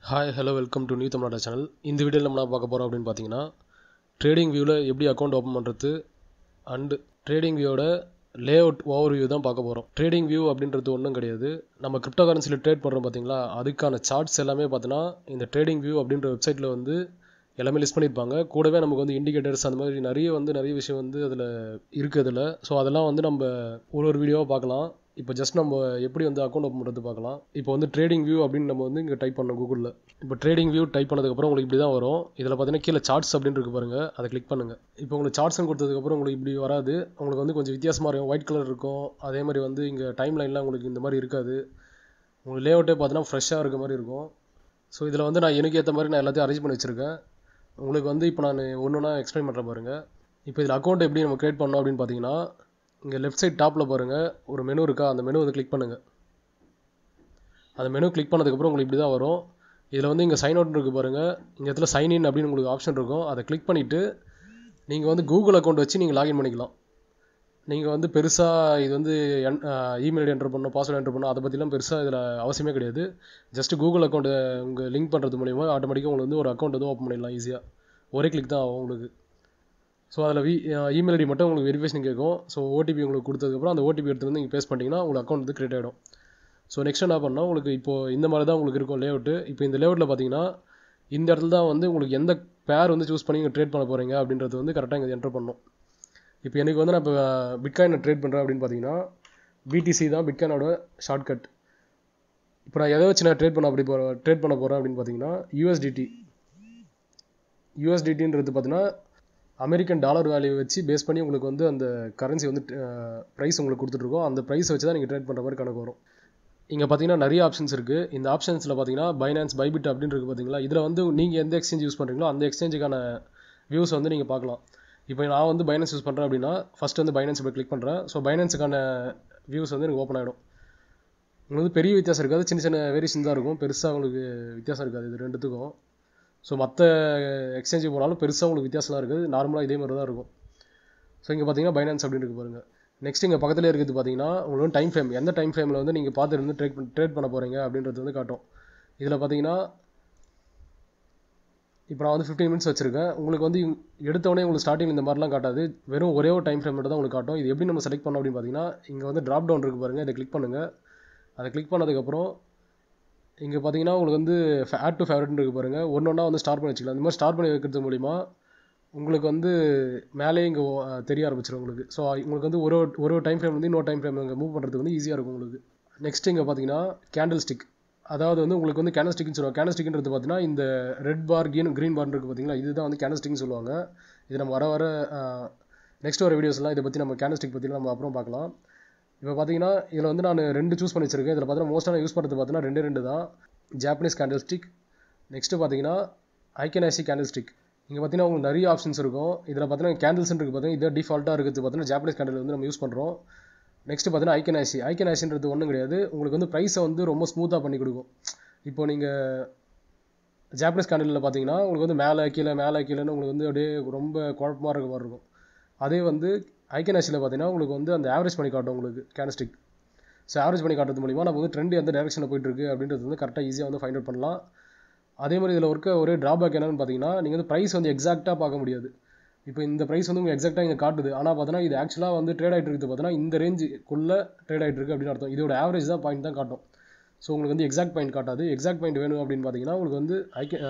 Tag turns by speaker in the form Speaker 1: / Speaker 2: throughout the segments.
Speaker 1: hi hello welcome to new Tamil Nadu channel இந்த வீடியோவில் நம்ம என்ன பார்க்க போகிறோம் அப்படின்னு பார்த்தீங்கன்னா ட்ரேடிங் வியூவில் எப்படி அக்கௌண்ட் ஓப்பன் பண்ணுறது அண்டு ட்ரேடிங் வியூவோட லே அவுட் ஓவர் வியூ தான் பார்க்க போகிறோம் ட்ரேடிங் வியூ அப்படின்றது ஒன்றும் கிடையாது நம்ம கிரிப்டோ கரன்சியில் ட்ரேட் பண்ணுறோம் பார்த்தீங்களா அதுக்கான சார்ட்ஸ் எல்லாமே பார்த்தீங்கன்னா இந்த ட்ரேடிங் வியூ அப்படின்ற வெப்சைட்டில் வந்து எல்லாமே லிஸ்ட் பண்ணியிருப்பாங்க கூடவே நமக்கு வந்து இண்டிகேட்டர்ஸ் அந்த மாதிரி நிறைய வந்து நிறைய விஷயம் வந்து அதில் இருக்குது அதில் ஸோ அதெல்லாம் வந்து நம்ம ஒரு ஒரு வீடியோவாக பார்க்கலாம் இப்போ ஜஸ்ட் நம்ம எப்படி வந்து அக்கௌண்ட் ஓப்பன் பண்ணுறது பார்க்கலாம் இப்போ வந்து ட்ரேடிங் வியூ அப்படின்னு நம்ம வந்து இங்கே டைப் பண்ணோம் கூகுளில் இப்போ ட்ரேடிங் வியூ டைப் பண்ணதுக்கப்புறம் உங்களுக்கு இப்படி தான் வரும் இதில் பார்த்தீங்கன்னா கீழே சார்ட்ஸ் அப்படின்னு இருக்கு பாருங்க அதை கிளிக் பண்ணுங்கள் இப்போ உங்களுக்கு சார்ட்ஸ்னு கொடுத்ததுக்கப்புறம் உங்களுக்கு இப்படி வராது உங்களுக்கு வந்து கொஞ்சம் வித்தியாசமாக இருக்கும் ஒயிட் கலர் இருக்கும் அதே மாதிரி வந்து இங்கே டைம் லைன்லாம் உங்களுக்கு இந்த மாதிரி இருக்காது உங்களுக்கு லே அவுட்டே பார்த்தீங்கன்னா ஃப்ரெஷ்ஷாக இருக்க மாதிரி இருக்கும் ஸோ இதில் வந்து நான் எனக்கு ஏற்ற மாதிரி நான் எல்லாத்தையும் அரேஞ்ச் பண்ணி வச்சுருக்கேன் உங்களுக்கு வந்து இப்போ நான் ஒன்று ஒன்றா எக்ஸ்பிளைன் பண்ணுறேன் பாருங்கள் இப்போ இதில் அக்கௌண்ட் எப்படி நம்ம க்ரியேட் பண்ணோம் அப்படின்னு பார்த்தீங்கன்னா இங்கே லெஃப்ட் சைட் டாப்பில் பாருங்கள் ஒரு மெனு இருக்கா அந்த மெனு வந்து கிளிக் பண்ணுங்கள் அந்த மெனு கிளிக் பண்ணதுக்கப்புறம் உங்களுக்கு இப்படி தான் வரும் இதில் வந்து இங்கே சைன் அவுட் இருக்குது பாருங்கள் இந்த இடத்துல சைன் இன் அப்படின்னு உங்களுக்கு ஆப்ஷன் இருக்கும் அதை கிளிக் பண்ணிவிட்டு நீங்கள் வந்து கூகுள் அக்கௌண்ட் வச்சு நீங்கள் லாகின் பண்ணிக்கலாம் நீங்கள் வந்து பெருசாக இது வந்து என் இமெயில் ஐடி என்டர் பண்ணணும் பாஸ்வேர்டு என்டர் பண்ணணும் அதை பற்றிலாம் பெருசாக இதில் அவசியமே கிடையாது ஜஸ்ட் கூகுள் அக்கௌண்ட்டை உங்கள் லிங்க் பண்ணுறது மூலிமா ஆட்டோமேட்டிக்காக உங்களுக்கு வந்து ஒரு அக்கௌண்ட் வந்து ஓப்பன் பண்ணிடலாம் ஈஸியாக ஒரே கிளிக் தான் ஆகும் உங்களுக்கு ஸோ அதில் வி இமெயில் ஐடி மட்டும் உங்களுக்கு வெரிஃபிகேஷன் கேட்கும் ஸோ ஓடிபி உங்களுக்கு கொடுத்ததுக்கப்புறம் அந்த ஓடிபி எடுத்து வந்து நீங்கள் பேஸ் பண்ணிட்டீங்கன்னா உங்களுக்கு அக்கௌண்ட் வந்து கிரியேட் ஆகிடும் ஸோ நெக்ஸ்ட் என்ன பண்ணால் உங்களுக்கு இப்போது இந்த மாதிரி தான் உங்களுக்கு இருக்கும் லேஅவுட்டு இப்போ இந்த லேஅவுட்டில் பார்த்தீங்கன்னா இந்த இடத்துல தான் வந்து உங்களுக்கு எந்த பேர் வந்து சூஸ் பண்ணி நீங்கள் ட்ரேட் பண்ண போகிறீங்க அப்படின்றது வந்து கரெக்டாக இங்கே என்டர் பண்ணணும் இப்போ எனக்கு வந்து நான் இப்போ பிட்காயினை ட்ரேட் பண்ணுறேன் அப்படின்னு பார்த்தீங்கன்னா பிடிசி தான் பிட்காயினோட ஷார்ட்கட் இப்போ நான் எதை வச்சு நான் ட்ரேட் பண்ண அப்படி போகிறேன் ட்ரேட் பண்ண போகிறேன் அப்படின்னு பார்த்தீங்கன்னா யூஎஸ்டிடி யூஎஸ்டிடின்றது பார்த்தீங்கன்னா அமெரிக்கன் டாலர் வேல்யூ வச்சு பேஸ் பண்ணி உங்களுக்கு வந்து அந்த கரன்சி வந்து ப்ரைஸ் உங்களுக்கு கொடுத்துட்ருக்கோம் அந்த ப்ரைஸ் வச்சு தான் நீங்கள் ட்ரேட் பண்ணுற மாதிரி கணக்கு வரும் இங்கே பார்த்தீங்கன்னா நிறைய ஆப்ஷன்ஸ் இருக்குது இந்த ஆப்ஷன்ஸில் பார்த்தீங்கன்னா பைனான்ஸ் பைபிட் அப்படின்னு இருக்குது பார்த்தீங்களா இதில் வந்து நீங்கள் எந்த எக்ஸ்சேஞ்ச் யூஸ் பண்ணுறீங்களோ அந்த எக்ஸ்சேஞ்சுக்கான வியூஸ் வந்து நீங்கள் பார்க்கலாம் இப்போ நான் வந்து பைனான்ஸ் யூஸ் பண்ணுறேன் அப்படின்னா ஃபஸ்ட் வந்து பைனான்ஸ் இப்போ கிளிக் பண்ணுறேன் ஸோ பைனான்ஸுக்கான வியூஸ் வந்து எனக்கு ஓப்பன் ஆகிடும் உங்களுக்கு வந்து பெரிய வித்தியாசம் இருக்காது சின்ன சின்ன வேரியேஷன் தான் இருக்கும் பெருசாக உங்களுக்கு வித்தியாசம் இருக்காது இது ரெண்டுத்துக்கும் ஸோ மற்ற எக்ஸ்சேஞ்சு போனாலும் பெருசாக உங்களுக்கு வித்தியாசம்லாம் இருக்குது நார்மலாக இதே மாதிரி தான் இருக்கும் ஸோ இங்கே பார்த்தீங்கன்னா பைனான்ஸ் அப்படின்னு இருக்கு பாருங்கள் நெக்ஸ்ட் இங்கே பக்கத்தில் இருக்கிறது பார்த்தீங்கன்னா உங்களுக்கு டைம் ஃப்ரேம் எந்த டைம் ஃப்ரேமில் வந்து நீங்கள் பார்த்து இருந்து ட்ரேட் ட்ரேட் பண்ண போகிறீங்க அப்படின்றது வந்து காட்டும் இதில் பார்த்தீங்கன்னா இப்போ நான் வந்து ஃபிஃப்டீன் மினிட்ஸ் வச்சிருக்கேன் உங்களுக்கு வந்து எடுத்தவொடனே உங்களுக்கு ஸ்டார்டிங் இந்த மாதிரிலாம் காட்டாது வெறும் ஒரே ஒரு டைம் ஃப்ரேம் மட்டும் தான் உங்களுக்கு காட்டும் இது எப்படி நம்ம செலக்ட் பண்ணோம் அப்படின்னு பார்த்தீங்கன்னா இங்கே வந்து ட்ராப் டவுன் இருக்குது பாருங்கள் இதை கிளிக் பண்ணுங்கள் அதை கிளிக் பண்ணதுக்கப்புறம் இங்கே பார்த்தீங்கன்னா உங்களுக்கு வந்து ஆட் டு ஃபேவரட்னு இருக்கு பாருங்கள் ஒன்று ஒன்றா வந்து ஸ்டார்ட் பண்ணி வச்சுக்கலாம் இந்த மாதிரி ஸ்டார்ட் பண்ணி வைக்கிறது மூலிமா உங்களுக்கு வந்து மேலே இங்கே தெரிய ஆரம்பிச்சிடும் உங்களுக்கு ஸோ உங்களுக்கு வந்து ஒரு ஒரு டைம் ஃப்ரேம் வந்து இன்னொரு டைம் ஃப்ரேம் இங்கே மூவ் பண்ணுறதுக்கு வந்து ஈஸியாக இருக்கும் உங்களுக்கு நெக்ஸ்ட் இங்கே பார்த்தீங்கன்னா கேண்டில் ஸ்டிக் அதாவது வந்து உங்களுக்கு வந்து கேண்டில் ஸ்டிக்னு சொல்லுவாங்க கேண்டில் ஸ்டிக்ன்றது பார்த்தீங்கன்னா இந்த ரெட் பார் கீன் க்ரீன் பார் இருக்குது பார்த்தீங்களா இதுதான் வந்து கேண்டில் ஸ்டிக்னு சொல்லுவாங்க இது நம்ம வர வர நெக்ஸ்ட் வர வீடியோஸ்லாம் இதை பற்றி நம்ம கேண்டில் ஸ்டிக் பற்றி நம்ம அப்புறம் பார்க்கலாம் இப்போ பார்த்தீங்கன்னா இதில் வந்து நான் ரெண்டு சூஸ் பண்ணி வச்சிருக்கேன் இதில் பார்த்தீங்கன்னா மோஸ்ட்டாக நான் யூஸ் பண்ணுறது பார்த்தீங்கன்னா ரெண்டு ரெண்டு தான் ஜாப்பனீஸ் கேண்டில் ஸ்டிக் நெக்ஸ்ட்டு பார்த்தீங்கன்னா ஐக்கனாசி கேண்டில் ஸ்டிக் இங்கே பார்த்தீங்கன்னா உங்களுக்கு நிறைய ஆப்ஷன்ஸ் இருக்கும் இதில் பார்த்தீங்கன்னா கேண்டில்ஸ் இருக்குது பார்த்தீங்கன்னா இதை டிஃபால்ட்டாக இருக்குது பார்த்தீங்கன்னா ஜாப்பனீஸ் கேண்டில் வந்து நம்ம யூஸ் பண்ணுறோம் நெக்ஸ்ட்டு பார்த்தீங்கன்னா ஐக்கனாசி ஐக்கனாசின்றது ஒன்றும் கிடையாது உங்களுக்கு வந்து ப்ரைஸை வந்து ரொம்ப ஸ்மூத்தாக பண்ணி கொடுக்கும் இப்போ நீங்கள் ஜாப்பனீஸ் கேண்டிலில் பார்த்தீங்கன்னா உங்களுக்கு வந்து மேலே கீழே மேலே கீழேன்னு உங்களுக்கு வந்து அப்படியே ரொம்ப குழப்பமாக இருக்க மாதிரி இருக்கும் அதே வந்து ஐக்கனாசியில் பார்த்தீங்கன்னா உங்களுக்கு வந்து அந்த ஆவரேஜ் பண்ணி காட்டும் உங்களுக்கு கேண்டஸ்டிக் ஸோ ஆவரேஜ் பண்ணி காட்டுறது மூலிமா நம்ம வந்து ட்ரெண்ட் எந்த டேரக்ஷனில் போயிட்டு இருக்கு அப்படின்றது வந்து கரெக்டாக ஈஸியாக வந்து ஃபைண்ட் அவுட் பண்ணலாம் அதே மாதிரி இதில் இருக்க ஒரே ட்ராபேக் என்னன்னு பார்த்தீங்கன்னா நீங்கள் வந்து ப்ரைஸ் வந்து எக்ஸாக்டாக பார்க்க முடியாது இப்போ இந்த ப்ரைஸ் வந்து உங்களுக்கு எக்ஸாக்டாக இங்கே காட்டுது ஆனால் பார்த்தீங்கன்னா இது ஆக்சுவலாக வந்து ட்ரேட் ஆகிட்டு இருக்குது பார்த்தீங்கன்னா இந்த ரேஞ்சுக்குள்ளே ட்ரேட் ஆகிட்டு இருக்கு அப்படின்னு அர்த்தம் இதோட ஆவரேஜ் தான் பாயிண்ட் தான் காட்டும் ஸோ உங்களுக்கு வந்து எக்ஸாக்ட் பாயிண்ட் காட்டாது எக்ஸாக்ட் பாயிண்ட் வேணும் அப்படின்னு பார்த்தீங்கன்னா உங்களுக்கு வந்து ஐக்கே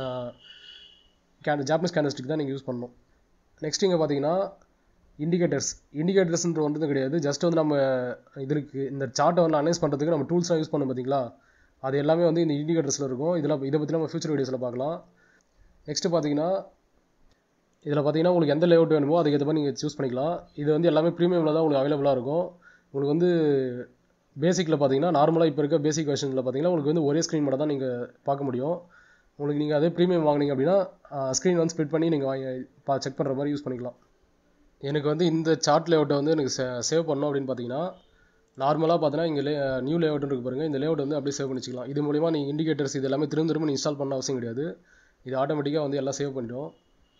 Speaker 1: கேன் ஜாப்பனீஸ் கேண்டஸ்டிக் தான் நீங்கள் யூஸ் பண்ணணும் நெக்ஸ்ட் இங்கே பார்த்தீங்கன்னா இண்டிகேட்டர்ஸ் இண்டிகேட்டர்ஸ்ன்ற ஒன்றும் கிடையாது ஜஸ்ட் வந்து நம்ம இதற்கு இந்த சார்ட்டை வந்து அனலைஸ் பண்ணுறதுக்கு நம்ம டூல்ஸ்லாம் யூஸ் பண்ணோம் பார்த்தீங்களா அது எல்லாமே வந்து இந்த இண்டிகேட்டர்ஸில் இருக்கும் இதில் இதை பற்றி நம்ம ஃபியூச்சர் வீடியோஸில் பார்க்கலாம் நெக்ஸ்ட்டு பார்த்தீங்கன்னா இதில் பார்த்தீங்கன்னா உங்களுக்கு எந்த லேஅவுட் வேணுமோ அதுக்கு ஏற்ற மாதிரி நீங்கள் சூஸ் பண்ணிக்கலாம் இது வந்து எல்லாமே ப்ரீமியமில் தான் உங்களுக்கு அவைலபிளாக இருக்கும் உங்களுக்கு வந்து பேசிக்கில் பார்த்தீங்கன்னா நார்மலாக இப்போ இருக்க பேசிக் வெர்ஷனில் பார்த்தீங்கன்னா உங்களுக்கு வந்து ஒரே ஸ்க்ரீன் மட்டும் தான் நீங்கள் பார்க்க முடியும் உங்களுக்கு நீங்கள் அதே ப்ரீமியம் வாங்கினீங்க அப்படின்னா ஸ்க்ரீன் வந்து ஸ்ப்ளிட் பண்ணி நீங்கள் வாங்கி பா செக் பண்ணுற மாதிரி யூஸ் பண்ணிக்கலாம் எனக்கு வந்து இந்த சார்ட் லேஅவுட்டை வந்து எனக்கு சேவ் பண்ணோம் அப்படின்னு பார்த்தீங்கன்னா நார்மலாக பார்த்தீங்கன்னா இங்கே லே நியூ லேஅவுட் இருக்கு பாருங்கள் இந்த லேஅவுட் வந்து அப்படியே சேவ் பண்ணி வச்சுக்கலாம் இது மூலிமா நீங்கள் இண்டிகேட்டர்ஸ் இது எல்லாமே திரும்ப திரும்ப இன்ஸ்டால் பண்ண அவசியம் கிடையாது இது ஆட்டோமேட்டிக்காக வந்து எல்லாம் சேவ் பண்ணிடும்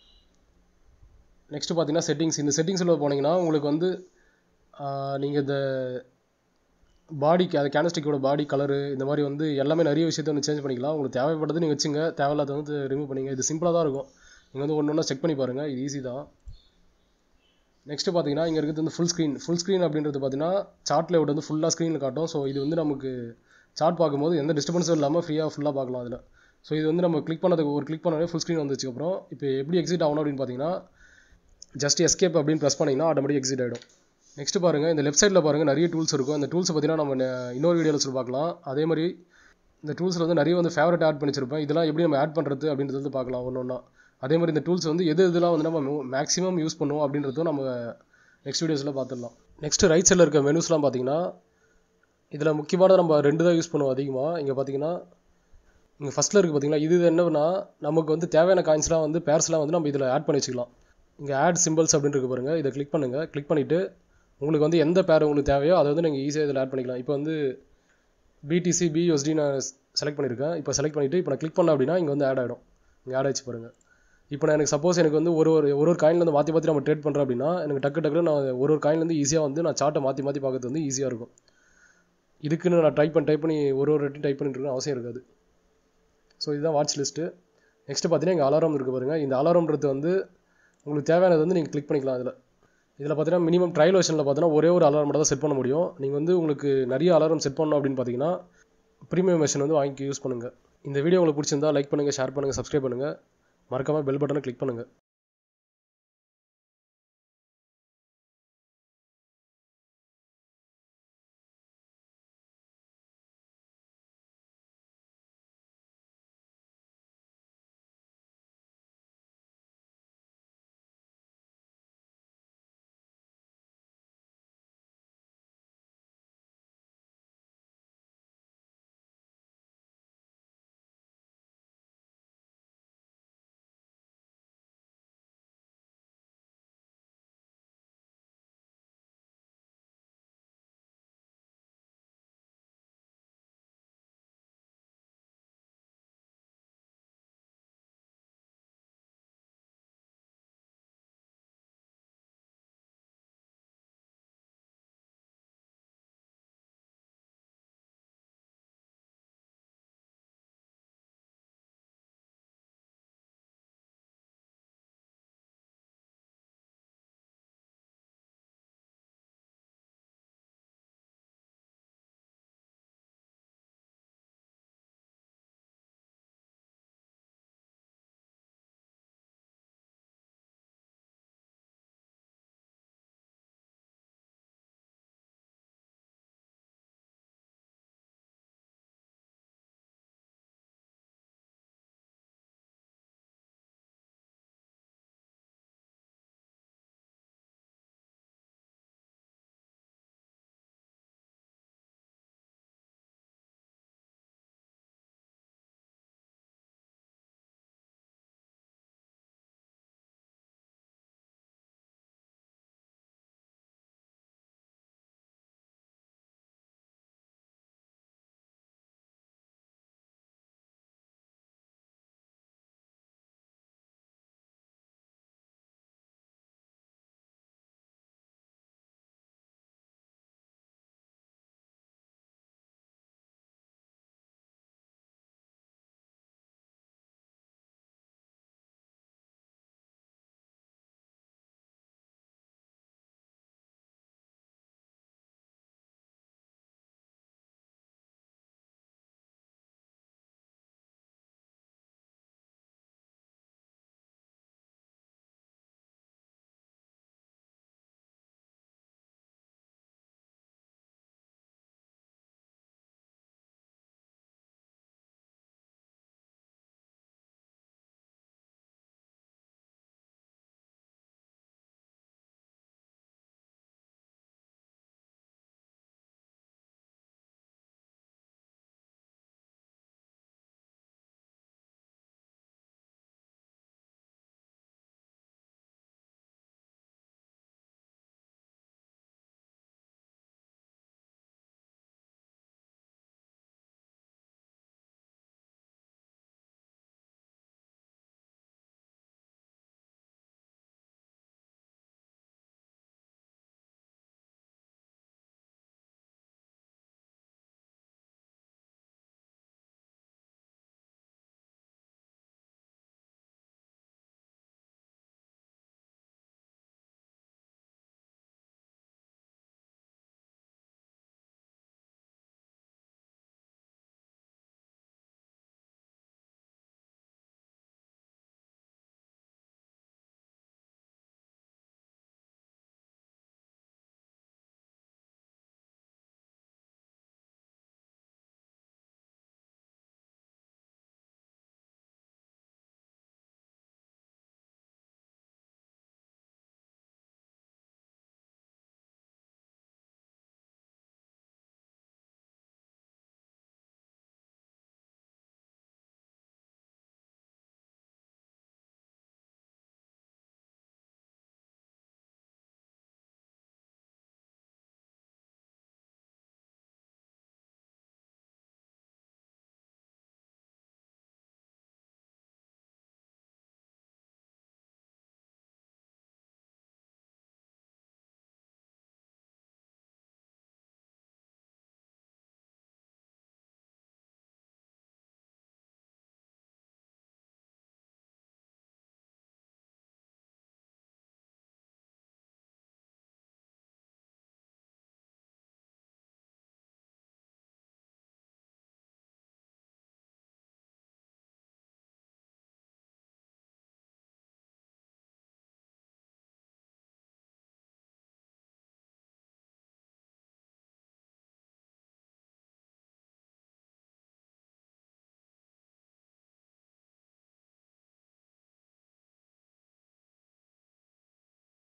Speaker 1: நெக்ஸ்ட்டு பார்த்தீங்கன்னா செட்டிங்ஸ் இந்த செட்டிங்ஸில் போனீங்கன்னா உங்களுக்கு வந்து நீங்கள் இந்த பாடிக்கு அது கேண்டஸ்டிக்கோட பாடி கலரு இந்த மாதிரி வந்து எல்லாமே நிறைய விஷயத்தை வந்து சேஞ்ச் பண்ணிக்கலாம் உங்களுக்கு தேவைப்பட்டது நீங்கள் வச்சுங்க தேவையில்லாத வந்து ரிமூவ் பண்ணிங்க இது சிம்பிளாக தான் இருக்கும் நீங்கள் வந்து ஒன்று ஒன்றா செக் பண்ணி பாருங்கள் இது ஈஸி தான் நெக்ஸ்ட்டு பார்த்தீங்கன்னா இங்கே இருக்கிறது வந்து ஃபுல் ஸ்க்ரீன் ஃபுல் ஸ்க்ரீன் அப்படின்றது பார்த்தீங்கன்னா சார்ட் லேஅவுட் வந்து ஃபுல்லாக ஸ்க்ரீனில் காட்டும் ஸோ இது வந்து நமக்கு சார்ட் பார்க்கும்போது எந்த டிஸ்டர்பன்ஸும் இல்லாமல் ஃப்ரீயாக ஃபுல்லாக பார்க்கலாம் அதில் ஸோ இது வந்து நம்ம கிளிக் பண்ணதுக்கு ஒரு கிளிக் பண்ணவே ஃபுல் ஸ்க்ரீன் வந்ததுக்கப்புறம் இப்போ எப்படி எக்ஸிட் ஆகணும் அப்படின்னு பார்த்தீங்கன்னா ஜஸ்ட் எஸ்கேப் அப்படின்னு ப்ரெஸ் பண்ணிங்கன்னா ஆட்டோமேட்டிக் எக்ஸிட் ஆகிடும் நெக்ஸ்ட் பாருங்கள் இந்த லெஃப்ட் சைடில் பாருங்கள் நிறைய டூல்ஸ் இருக்கும் அந்த டூல்ஸ் பார்த்தீங்கன்னா நம்ம நெ- இன்னொரு வீடியோவில் சொல்லி பார்க்கலாம் அதே மாதிரி இந்த டூல்ஸில் வந்து நிறைய வந்து ஃபேவரட் ஆட் பண்ணி வச்சிருப்பேன் இதெல்லாம் எப்படி நம்ம ஆட் பண்ணுறது அப்படின்றது வந்து பார்க்கலாம் ஒன்று ஒன்றா அதே மாதிரி இந்த டூல்ஸ் வந்து எது இதெல்லாம் வந்து நம்ம மேக்ஸிமம் யூஸ் பண்ணுவோம் அப்படின்றதும் நம்ம நெக்ஸ்ட் வீடியோஸில் பார்த்துடலாம் நெக்ஸ்ட் ரைட் சைடில் இருக்க மெனுஸ்லாம் பார்த்தீங்கன்னா இதில் முக்கியமானது நம்ம ரெண்டு தான் யூஸ் பண்ணுவோம் அதிகமாக இங்கே பார்த்தீங்கன்னா இங்கே ஃபஸ்ட்டில் இருக்குது பார்த்தீங்களா இது என்னன்னா நமக்கு வந்து தேவையான காயின்ஸ்லாம் வந்து பேர்ஸ்லாம் வந்து நம்ம இதில் ஆட் பண்ணி வச்சுக்கலாம் இங்கே ஆட் சிம்பிள்ஸ் அப்படின்னு இருக்கு பாருங்க இதை கிளிக் பண்ணுங்கள் கிளிக் பண்ணிவிட்டு உங்களுக்கு வந்து எந்த பேர் உங்களுக்கு தேவையோ அதை வந்து நீங்கள் ஈஸியாக இதில் ஆட் பண்ணிக்கலாம் இப்போ வந்து பிடிசி பியூஎஸ்டி நான் செலக்ட் பண்ணியிருக்கேன் இப்போ செலக்ட் பண்ணிவிட்டு இப்போ நான் கிளிக் பண்ணேன் அப்படின்னா இங்கே வந்து ஆட் ஆகிடும் இங்கே ஆட் ஆச்சு பாருங்கள் இப்போ நான் எனக்கு சப்போஸ் எனக்கு வந்து ஒரு ஒரு ஒரு ஒரு காயின்லேருந்து மாற்றி மாற்றி நம்ம ட்ரேட் பண்ணுறேன் அப்படின்னா எனக்கு டக்கு டக்குன்னு நான் ஒரு ஒரு காயின்லேருந்து ஈஸியாக வந்து நான் சார்ட்டை மாற்றி மாற்றி பார்க்கறது வந்து ஈஸியாக இருக்கும் இதுக்குன்னு நான் டைப் பண்ணி டைப் பண்ணி ஒரு ஒரு வாட்டி டைப் பண்ணிட்டு இருக்கணும் அவசியம் இருக்காது ஸோ இதுதான் வாட்ச் லிஸ்ட்டு நெக்ஸ்ட்டு பார்த்தீங்கன்னா இங்கே அலாரம் இருக்குது பாருங்கள் இந்த அலாரம்ன்றது வந்து உங்களுக்கு தேவையானது வந்து நீங்கள் கிளிக் பண்ணிக்கலாம் இதில் இதில் பார்த்தீங்கன்னா மினிமம் ட்ரையல் வெர்ஷனில் பார்த்தீங்கன்னா ஒரே ஒரு அலாரம் மட்டும் தான் செட் பண்ண முடியும் நீங்கள் வந்து உங்களுக்கு நிறைய அலாரம் செட் பண்ணணும் அப்படின்னு பார்த்தீங்கன்னா ப்ரீமியம் வெர்ஷன் வந்து வாங்கி யூஸ் பண்ணுங்கள் இந்த வீடியோ உங்களுக்கு பிடிச்சிருந்தா லைக் பண்ணுங்கள் ஷேர் பண்ணுங்கள் சப்ஸ்கிரைப் பண்ணுங்கள் மறக்காமல் பெல் பட்டனை கிளிக் பண்ணுங்கள்